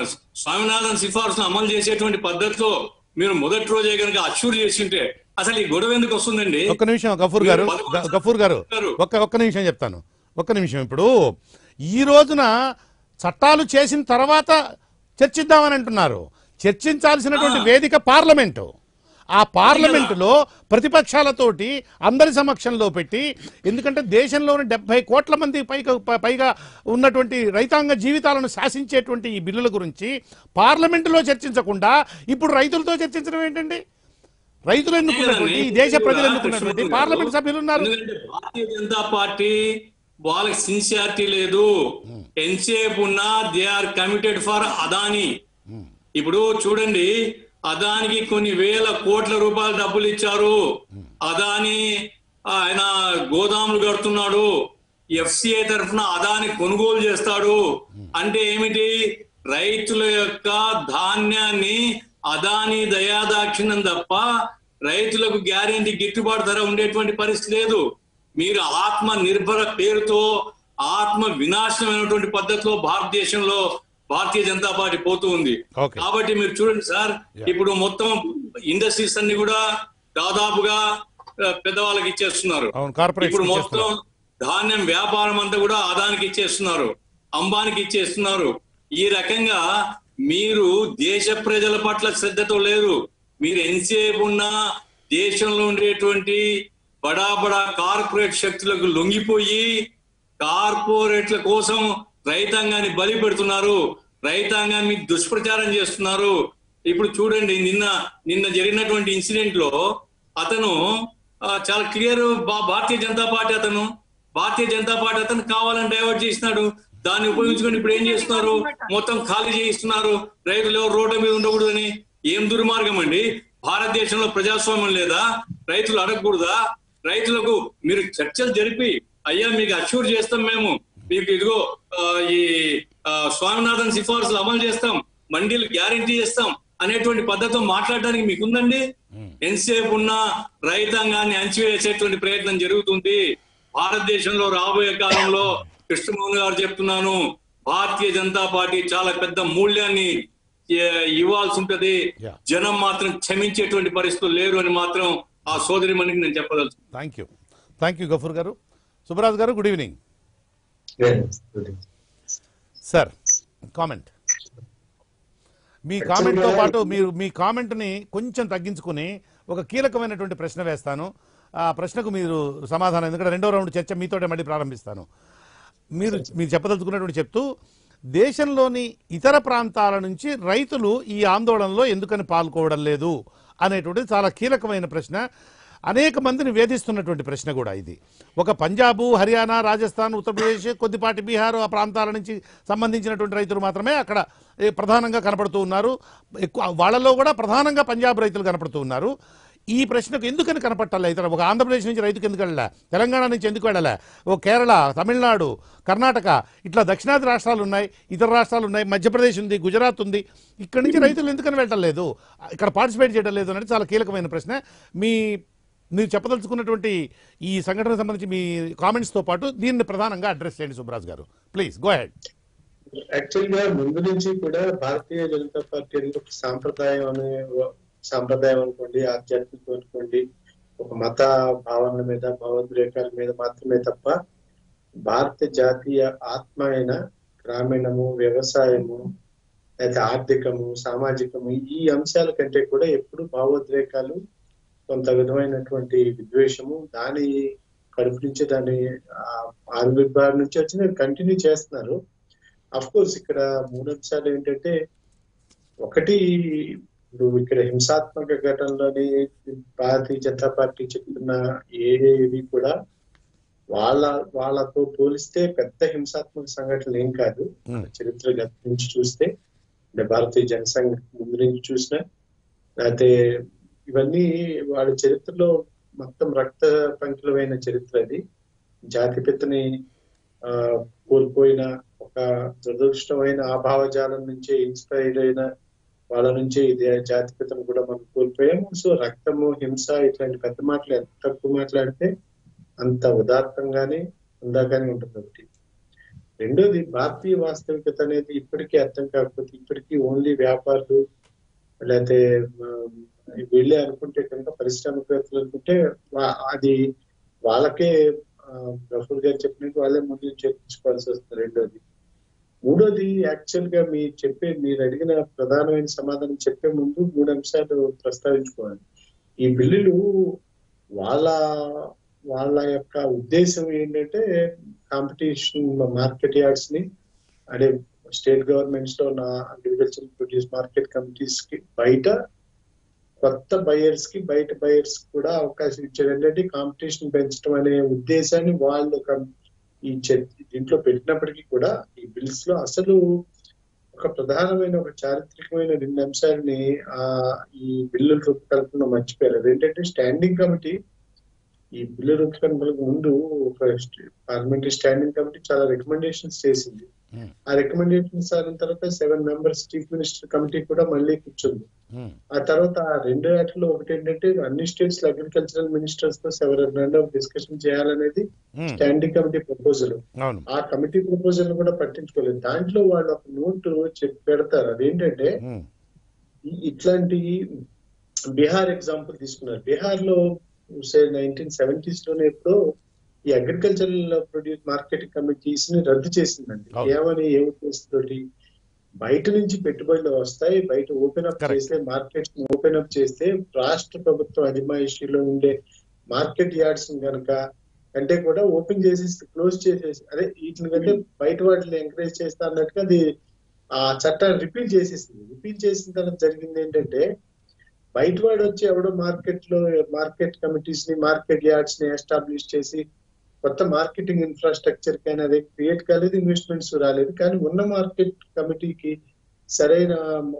స్వామినాథన్ సిఫార్సును అమలు చేసేటువంటి పద్ధతిలో మీరు మొదటి రోజే కనుక అష్యూర్ చేసింటే అసలు ఈ గొడవ ఎందుకు వస్తుందండి ఒక్క నిమిషం గఫూర్ గారు మీరు పదకొండు గ- గఫూర్ గారు గారు. ఒక్క ఒక్క నిమిషం చెప్తాను ఒక్క నిమిషం ఇప్పుడు ఈ రోజున చట్టాలు చేసిన తర్వాత చర్చిద్దామని అంటున్నారు చర్చించాల్సినటువంటి ఆ. వేదిక పార్లమెంటు ఆ పార్లమెంటులో ప్రతిపక్షాలతోటి అందరి సమక్షంలో పెట్టి ఎందుకంటే దేశంలోని డెబ్బై కోట్ల మంది పైగా ప- పైగా ఉన్నటువంటి రైతాంగ జీవితాలను శాసించేటువంటి ఈ బిల్లుల గురించి పార్లమెంటులో చర్చించకుండా ఇప్పుడు రైతులతో చర్చించడం ఏంటండి రైతులు ఎన్నుకున్నటువంటి ఈ దేశ ప్రజలు ఎన్నుకున్నటువంటి పార్లమెంట్ సభ్యులు ఉన్నారు ఎందుకంటే భారతీయ జనతా పార్టీ వాళ్ళకి సిన్సియారిటీ లేదు ఎంతసేపు ఉన్నా they are committed for Adani ఇప్పుడు చూడండి అదానికి కొన్ని వేల కోట్ల రూపాయల డబ్బులు ఇచ్చారు అదాని ఆయన గోదాములు కడుతున్నాడు ఎఫ్సిఐ తరఫున అదాని కొనుగోలు చేస్తాడు అంటే ఏమిటి రైతుల యొక్క ధాన్యాన్ని అదాని దయాదాక్షిణ్యం తప్ప రైతులకు గ్యారెంటీ గిట్టుబాటు ధర ఉండేటువంటి పరిస్థితి లేదు మీరు ఆత్మ నిర్భర పేరుతో ఆత్మ వినాశనమైనటువంటి పద్ధతిలో భారతదేశంలో భారతీయ జనతా పార్టీ పోతూ ఉంది Okay. కాబట్టి మీరు చూడండి సార్ ఇప్పుడు మొత్తం ఇండస్ట్రీస్ అన్ని కూడా దాదాపుగా ఆ, పెద్దవాళ్ళకి ఇచ్చేస్తున్నారు అవును, corporates ఇప్పుడు కి మొత్తం ధాన్యం వ్యాపారం అంతా కూడా అదానికి ఇచ్చేస్తున్నారు అంబానికి ఇచ్చేస్తున్నారు ఈ రకంగా మీరు దేశ ప్రజల పట్ల శ్రద్ధతో లేరు మీరు ఎంతసేపు ఉన్నా దేశంలో ఉండేటువంటి బడా బడా కార్పొరేట్ శక్తులకు లొంగిపోయి కార్పొరేట్ల కోసం రైతాంగాన్ని బలి పెడుతున్నారు రైతాంగాన్ని దుష్ప్రచారం చేస్తున్నారు ఇప్పుడు చూడండి నిన్న నిన్న జరిగినటువంటి ఇన్సిడెంట్ లో అతను ఆ, చాలా క్లియర్ భారతీయ జనతా పార్టీ అతను భారతీయ జనతా పార్టీ అతను కావాలని డైవర్ట్ చేసినాడు దాన్ని ఉపయోగించుకొని ఇప్పుడు ఏం చేస్తున్నారు మొత్తం ఖాళీ చేయిస్తున్నారు రైతులు ఎవరు రోడ్డు మీద ఉండకూడదని ఏం దుర్మార్గం అండి భారతదేశంలో ప్రజాస్వామ్యం లేదా రైతులు అడగకూడదా రైతులకు మీరు చర్చలు జరిపి అయ్యా మీకు అష్యూర్ చేస్తాం మేము మీకు ఇదిగో ఆ, ఈ ఆ, స్వామినాథన్ సిఫార్సులు అమలు చేస్తాం మండీలు గ్యారంటీ చేస్తాం అనేటువంటి పద్ధతితో మాట్లాడడానికి మీకు ఉందండి ఎంతసేపు ఉన్నా రైతాంగాన్ని అణచివేసేటువంటి ప్రయత్నం జరుగుతుంది భారతదేశంలో రాబోయే కాలంలో కృష్ణమోహన్ గారు చెప్తున్నాను భారతీయ జనతా పార్టీ చాలా పెద్ద మూల్యాన్ని ఏ, ఇవ్వాల్సి ఉంటది Yeah. జనం మాత్రం క్షమించేటువంటి పరిస్థితులు లేరు అని మాత్రం ఆ సోదరి మనకి నేను చెప్పదలుచు thank you thank you Gafoor గారు సుబ్బరాజు గారు గుడ్ ఈవినింగ్ సార్ కామెంట్ మీ కామెంట్తో పాటు మీరు మీ కామెంట్ని కొంచెం తగ్గించుకుని ఒక కీలకమైనటువంటి ప్రశ్న వేస్తాను ఆ ప్రశ్నకు మీరు సమాధానం ఎందుకంటే రెండో రౌండ్ చర్చ మీతోటే మళ్ళీ ప్రారంభిస్తాను మీరు మీరు చెప్పదలుచుకున్నటువంటి చెప్తూ దేశంలోని ఇతర ప్రాంతాల నుంచి రైతులు ఈ ఆందోళనలో ఎందుకని పాల్గొవడం లేదు అనేటువంటిది చాలా కీలకమైన ప్రశ్న అనేక మందిని వేధిస్తున్నటువంటి ప్రశ్న కూడా ఇది ఒక పంజాబు హర్యానా రాజస్థాన్ ఉత్తరప్రదేశ్ కొద్దిపాటి బీహార్ ఆ ప్రాంతాల నుంచి సంబంధించినటువంటి రైతులు మాత్రమే అక్కడ ఏ, ప్రధానంగా కనపడుతూ ఉన్నారు ఎక్కువ వాళ్ళలో కూడా ప్రధానంగా పంజాబ్ రైతులు కనపడుతూ ఉన్నారు ఈ ప్రశ్నకు ఎందుకని కనపట్టాలి ఇతర ఒక ఆంధ్రప్రదేశ్ నుంచి రైతుకు ఎందుకు వెళ్ళలే తెలంగాణ నుంచి ఎందుకు వెళ్ళలే ఓ కేరళ తమిళనాడు కర్ణాటక ఇట్లా దక్షిణాది రాష్ట్రాలు ఉన్నాయి ఇతర రాష్ట్రాలు ఉన్నాయి మధ్యప్రదేశ్ ఉంది గుజరాత్ ఉంది ఇక్కడి నుంచి రైతులు ఎందుకని వెళ్ళటం లేదు ఇక్కడ పార్టిసిపేట్ చేయడం లేదు అనేది చాలా కీలకమైన ప్రశ్న మీ మీరు చెప్పదలుచుకున్నటువంటి ఈ సంఘటనకు సంబంధించి మీ కామెంట్స్తో పాటు దీన్ని ప్రధానంగా అడ్రస్ చేయండి సుబ్రాజ్ గారు ప్లీజ్ గో హెడ్ యాక్చువల్ గా ముందు నుంచి కూడా భారతీయ జనతా పార్టీ అనేది ఒక సాంప్రదాయం అనే సాంప్రదాయం అనుకోండి ఆధ్యాత్మికం అనుకోండి ఒక మత భావనల మీద భావోద్రేకాల మీద మాత్రమే తప్ప భారత జాతీయ ఆత్మ అయిన గ్రామీణము వ్యవసాయము అయితే ఆర్థికము సామాజికము ఈ అంశాల కంటే కూడా ఎప్పుడు భావోద్రేకాలు కొంత విధమైనటువంటి విద్వేషము దాని కడుపు నుంచి దాని ఆ, ఆవిర్భావం నుంచి వచ్చి కంటిన్యూ చేస్తున్నారు అఫ్ కోర్స్ ఇక్కడ మూడు అంశాలు ఏంటంటే ఒకటి ఇప్పుడు ఇక్కడ హింసాత్మక ఘటనలోని భారతీయ జనతా పార్టీ చెప్తున్న ఏది కూడా వాళ్ళ వాళ్ళతో పోలిస్తే పెద్ద హింసాత్మక సంఘటనలు ఏం కాదు Hmm. చరిత్ర గత నుంచి చూస్తే అంటే భారతీయ జనసంఘ ముందు నుంచి చూసినా లేకపోతే ఇవన్నీ వాళ్ళ చరిత్రలో మొత్తం రక్త పంకిలమైన చరిత్ర అది జాతిపితని ఆ కోల్పోయిన ఒక దురదృష్టమైన ఆ భావజాలం నుంచే ఇన్స్పైర్ అయిన వాళ్ళ నుంచే ఇది జాతిపితను కూడా మనం కోల్పోయాము సో రక్తము హింస ఇట్లాంటి పెద్ద మాటలు ఎంత తక్కువ మాట్లాడితే అంత ఉదాత్తంగానే ఉందాగానే ఉంటుంది ఒకటి రెండోది భారతీయ వాస్తవికత అనేది ఇప్పటికీ అర్థం కాకపోతే ఇప్పటికీ ఓన్లీ వ్యాపారులు లేకపోతే ఆ, వెళ్ళి అనుకుంటే కనుక పారిశ్రామికవేత్తలు అనుకుంటే వా- అది వాళ్ళకే ఆ, గఫూర్ గారు చెప్పినట్టు వాళ్ళే ముందు చేర్చుకోవాల్సి వస్తుంది రెండోది మూడోది యాక్చువల్ గా మీరు చెప్పే మీరు అడిగిన ప్రధానమైన సమాధానం చెప్పే ముందు మూడు అంశాలు ప్రస్తావించుకోవాలి ఈ బిల్లులు వాళ్ళ వాళ్ళ యొక్క ఉద్దేశం ఏంటంటే కాంపిటీషన్ మార్కెట్ యార్డ్స్ ని అదే స్టేట్ గవర్నమెంట్స్ లో నా అగ్రికల్చర్ ప్రొడ్యూస్ మార్కెట్ కమిటీస్ కి బయట కొత్త బయర్స్ కి బయట బయర్స్ కూడా అవకాశం ఇచ్చారు ఏంటంటే కాంపిటీషన్ పెంచడం అనే ఉద్దేశాన్ని వాళ్ళు కం- ఈ చర్- దీంట్లో పెట్టినప్పటికీ కూడా ఈ బిల్స్ లో అసలు ఒక ప్రధానమైన ఒక చారిత్రకమైన రెండు అంశాలని ఆ ఈ బిల్లుల రూపకల్పన మర్చిపోయారు అదేంటంటే స్టాండింగ్ కమిటీ ఈ బిల్లు రూపకల్పనకు ముందు ఒక పార్లమెంటరీ స్టాండింగ్ కమిటీ చాలా రికమెండేషన్స్ చేసింది Hmm. ఆ రికమెండేషన్స్ అయిన తర్వాత seven members chief minister committee కూడా మళ్ళీ కూర్చుంది ఉమ్, ఆ తర్వాత ఆ రెండు వాటిలో ఒకటి ఏంటంటే అన్ని స్టేట్స్ అగ్రికల్చరల్ మినిస్టర్స్ తో సెవెన్ రౌండ్ ఆఫ్ డిస్కషన్ చేయాలనేది ఉమ్, స్టాండింగ్ కమిటీ ప్రపోజల్ అవును ఆ కమిటీ ప్రపోజల్ కూడా పట్టించుకోలేదు దాంట్లో వాళ్ళు ఒక నోట్ చెప్పి పెడతారు అదేంటంటే ఉమ్, ఈ- ఇట్లాంటి బీహార్ ఎగ్జాంపుల్ తీసుకున్నారు బీహార్ లో నైన్టీన్ సెవెంటీస్ లోనే ఎప్పుడో ఈ అగ్రికల్చరల్ ప్రొడ్యూస్ మార్కెటింగ్ కమిటీస్ ని రద్దు చేసిందండి అవును. ఏమని ఏ ఉద్దేశంతోటి బయట నుంచి పెట్టుబడులు వస్తాయి బయట ఓపెన్ అప్ Correct. చేస్తే మార్కెట్స్ ఓపెన్ అప్ చేస్తే రాష్ట్ర ప్రభుత్వం అజమాయిషీలో ఉండే మార్కెట్ యార్డ్స్ కనుక అంటే కూడా ఓపెన్ చేసి క్లోజ్ చేసేసి అదే వీటిని కంటే బయట వాటిని ఎంకరేజ్ చేస్తా అన్నట్టుగా అది ఆ చట్టాన్ని రిపీల్ చేసేసింది రిపీల్ చేసిన తర్వాత జరిగింది ఏంటంటే బయట వాడు వచ్చి ఎవడో మార్కెట్ లో మార్కెట్ కమిటీస్ ని మార్కెట్ యార్డ్స్ ని ఎస్టాబ్లిష్ చేసి కొత్త మార్కెటింగ్ ఇన్ఫ్రాస్ట్రక్చర్ కానీ అది క్రియేట్ కాలేదు ఇన్వెస్ట్మెంట్స్ రాలేదు కానీ ఉన్న మార్కెట్ కమిటీకి సరైన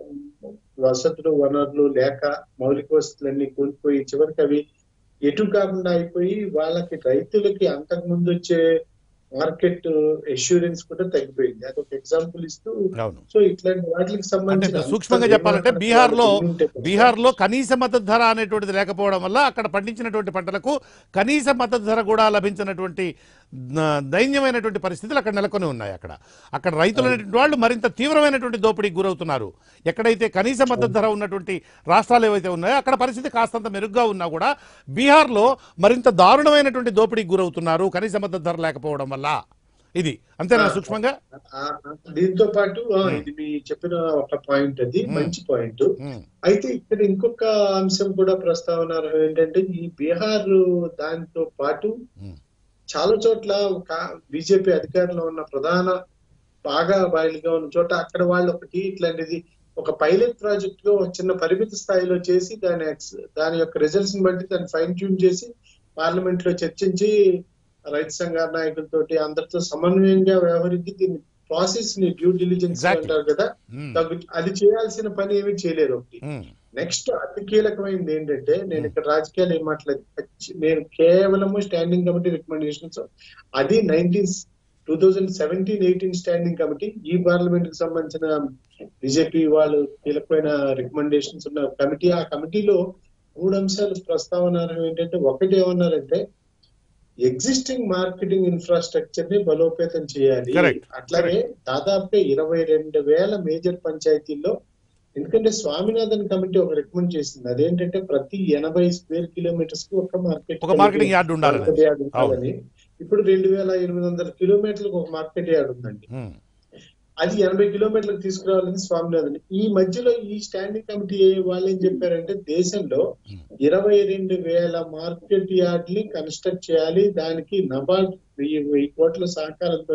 వసతులు వనరులు లేక మౌలిక వసతులన్నీ కోల్పోయి చివరికి అవి ఎటు కాకుండా అయిపోయి వాళ్ళకి రైతులకి అంతకు ముందు వచ్చే మార్కెట్ ఎష్యూరెన్స్ కూడా తగ్గిపోయింది అదొక ఎగ్జాంపుల్ ఇస్తూ అవును సో ఇట్లాంటి వాటికి అంటే సంబంధించిన సూక్ష్మంగా అంత చెప్పాలంటే ఏమాత్రం బీహార్ లో వాళ్ళకి ఉంటే కనుక బీహార్ లో కనీస మద్దతు ధర అనేటువంటిది లేకపోవడం వల్ల అక్కడ పండించినటువంటి పంటలకు కనీస మద్దతు ధర కూడా లభించినటువంటి న- దైన్యమైనటువంటి పరిస్థితులు అక్కడ నెలకొని ఉన్నాయి అక్కడ అక్కడ రైతులు అనేటువంటి వాళ్ళు మరింత తీవ్రమైనటువంటి దోపిడీకి గురవుతున్నారు ఎక్కడైతే కనీస మద్దతు ధర ఉన్నటువంటి రాష్ట్రాలు ఏవైతే ఉన్నాయో అక్కడ పరిస్థితి కాస్తంత మెరుగ్గా ఉన్నా కూడా బీహార్లో మరింత దారుణమైనటువంటి దోపిడీకి గురవుతున్నారు కనీస మద్దతు ధర లేకపోవడం వల్ల ఇది అంతేనా సూక్ష్మంగా ఆ, ఆ, దీంతో పాటు ఆ, ఇది మీ చెప్పిన ఒక పాయింట్ అది Hmm. మంచి పాయింట్ ఉమ్, అయితే ఇక్కడ ఇంకొక అంశం కూడా ప్రస్తావన అర్హం ఏంటంటే ఈ బీహార్ దాంతో పాటు ఉమ్, చాలా చోట్ల బీజేపీ అధికారంలో ఉన్న ప్రధాన బాగా బయలుగా ఉన్న చోట అక్కడ వాళ్ళు ఒకటి ఇట్లాంటిది ఒక పైలట్ ప్రాజెక్ట్ లో ఒక చిన్న పరిమిత స్థాయిలో చేసి దాని ex- దాని యొక్క రిజల్ట్స్ ని బట్టి దాన్ని ఫైన్ ట్యూన్ చేసి పార్లమెంట్ లో చర్చించి రైతు సంఘాల నాయకులతోటి అందరితో సమన్వయంగా వ్యవహరించి దీన్ని ప్రాసెస్ ని డ్యూ డిలిజెన్స్ Exactly. అంటారు కదా ఉమ్, తగ్గు- అది చేయాల్సిన పని ఏమీ చేయలేదు ఒకటి ఉమ్, నెక్స్ట్ అతి కీలకమైనది ఏంటంటే నేను ఇక్కడ రాజకీయాలు ఏం మాట్లాడలేదు ఖచ్చి- నేను కేవలము స్టాండింగ్ కమిటీ రికమెండేషన్స్ అది nineteen two thousand seventeen eighteen standing committee ఈ పార్లమెంట్ కి సంబంధించిన బీజేపీ వాళ్ళు కీలకమైన రికమెండేషన్స్ ఉన్న కమిటీ ఆ కమిటీలో మూడు అంశాలు ప్రస్తావన ఏంటంటే ఒకటి ఏమన్నారంటే ఎగ్జిస్టింగ్ మార్కెటింగ్ ఇన్ఫ్రాస్ట్రక్చర్ ని బలోపేతం చేయాలి Correct. అట్లాగే దాదాపుగా ఇరవై రెండు వేల మేజర్ పంచాయతీల్లో ఎందుకంటే స్వామినాథన్ కమిటీ ఒక రికమెండ్ చేసింది అదేంటంటే ప్రతి ఎనభై స్క్వేర్ కిలోమీటర్స్ కి ఒక మార్కెట్ ఒక మార్కెటింగ్ యార్డ్ ఉండాలని మార్కెట్ యార్డ్ ఉండాలని ఇప్పుడు రెండు వేల ఎనిమిది వందల కిలోమీటర్లకు ఒక మార్కెట్ యార్డ్ ఉందండి ఉమ్, అది ఎనభై కిలోమీటర్లకు తీసుకురావాలని స్వామినాథన్ ఈ మధ్యలో ఈ స్టాండింగ్ కమిటీ వాళ్ళు ఏం చెప్పారంటే దేశంలో ఇరవై రెండు వేల మార్కెట్ యార్డ్ ని కన్స్ట్రక్ట్ చేయాలి దానికి నబార్డ్ వెయ్యి వెయ్యి కోట్ల సహకారంతో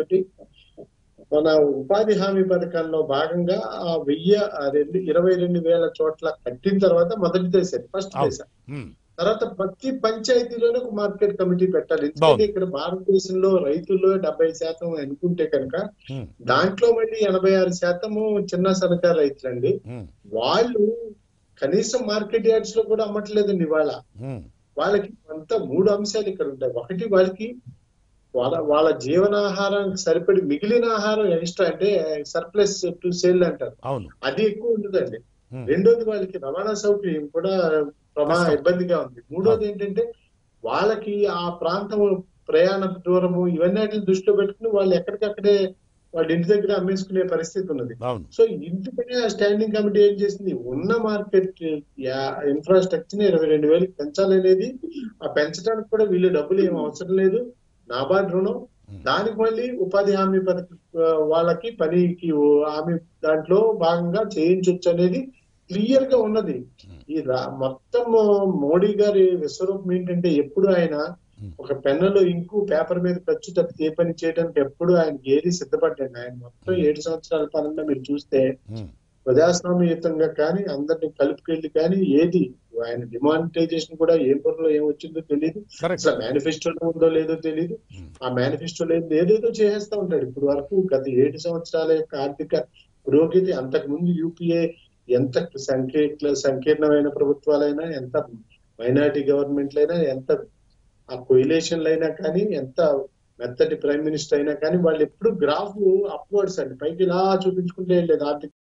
మన ఉపాధి హామీ పథకంలో భాగంగా ఆ వెయ్యి ఆ రెండు ఇరవై రెండు వేల చోట్ల కట్టిన తర్వాత మొదటి దశ ఫస్ట్ అవును. దశ ఉమ్, తర్వాత ప్రతి పంచాయతీలోనే ఒక మార్కెట్ కమిటీ పెట్టాలి ఎందుకంటే బాగుంది. ఇక్కడ భారతదేశంలో రైతుల్లో డెబ్బై శాతం అనుకుంటే కనుక ఉమ్, దాంట్లో మళ్ళీ ఎనభై ఆరు శాతము చిన్న సన్నకారు రైతులండి ఉమ్, వాళ్ళు కనీసం మార్కెట్ యార్డ్స్ లో కూడా అమ్మట్లేదండి ఇవాళ ఉమ్, వాళ్ళకి అంత మూడు అంశాలు ఇక్కడ ఉంటాయి ఒకటి వాళ్ళకి వాళ్ళ వాళ్ళ జీవనాహారానికి సరిపడి మిగిలిన ఆహారం ఎక్స్ట్రా అంటే సర్ప్లస్ టు సేల్ అంటారు అవును అది ఎక్కువ ఉంటుందండి ఉమ్, రెండోది వాళ్ళకి రవాణా సౌకర్యం కూడా ప్రమా కష్టం. ఇబ్బందిగా ఉంది మూడోది ఏంటంటే వాళ్ళకి ఆ ప్రాంతం ప్రయాణ దూరము ఇవన్నీ దృష్టిలో పెట్టుకుని వాళ్ళు ఎక్కడికక్కడే వాళ్ళ ఇంటి దగ్గర అమ్మేసుకునే పరిస్థితి ఉన్నది అవును సో ఇంటిపైన స్టాండింగ్ కమిటీ ఏం చేసింది ఉన్న మార్కెట్ ఇన్ఫ్రాస్ట్రక్చర్ ని ఇరవై రెండు వేలకు పెంచాలనేది ఆ పెంచడానికి కూడా వీళ్ళు డబ్బులు ఏం అవసరం లేదు నాబార్డ్ రుణం దానికి మళ్ళీ ఉపాధి హామీ పథకం ఆ, వాళ్ళకి పనికి ఓ- హామీ దాంట్లో భాగంగా చేయించవచ్చు అనేది క్లియర్ గా ఉన్నది ఈ రా- మొత్తం మోడీ గారి విశ్వరూపం ఏంటంటే ఎప్పుడు ఆయన ఒక పెన్నులో ఇంకు పేపర్ మీద ఖర్చు తప్పితే ఏ పని చేయడానికి ఎప్పుడు ఆయన ఏది సిద్ధపడ్డాడు ఆయన మొత్తం ఏడు సంవత్సరాల పాలన మీరు చూస్తే ఉమ్, ప్రజాస్వామ్యయుతంగా కానీ అందరిని కలుపుకెళ్ళి కానీ ఏది ఆయన డిమానిటైజేషన్ కూడా ఏ పొరలో ఏం వచ్చిందో తెలియదు కరెక్ట్ అసలు మేనిఫెస్టోలో ఉందో లేదో తెలియదు ఆ మేనిఫెస్టోలో ఏంది ఏదేదో చేసేస్తా ఉంటాడు ఇప్పుడు వరకు గత ఏడు సంవత్సరాల యొక్క ఆర్థిక పురోగతి అంతకు ముందు యూపీఏ ఎంత సంకీర్ణ సంకీర్ణమైన ప్రభుత్వాలైనా ఎంత మైనారిటీ గవర్నమెంట్లైనా ఎంత ఆ కొయిలేషన్లైనా కానీ ఎంత మెత్తటి ప్రైమ్ మినిస్టర్ అయినా కానీ వాళ్ళు ఎప్పుడు గ్రాఫ్ అప్వర్డ్స్ అండి పైకి ఇలా చూపించుకుంటే లేదు ఆర్థిక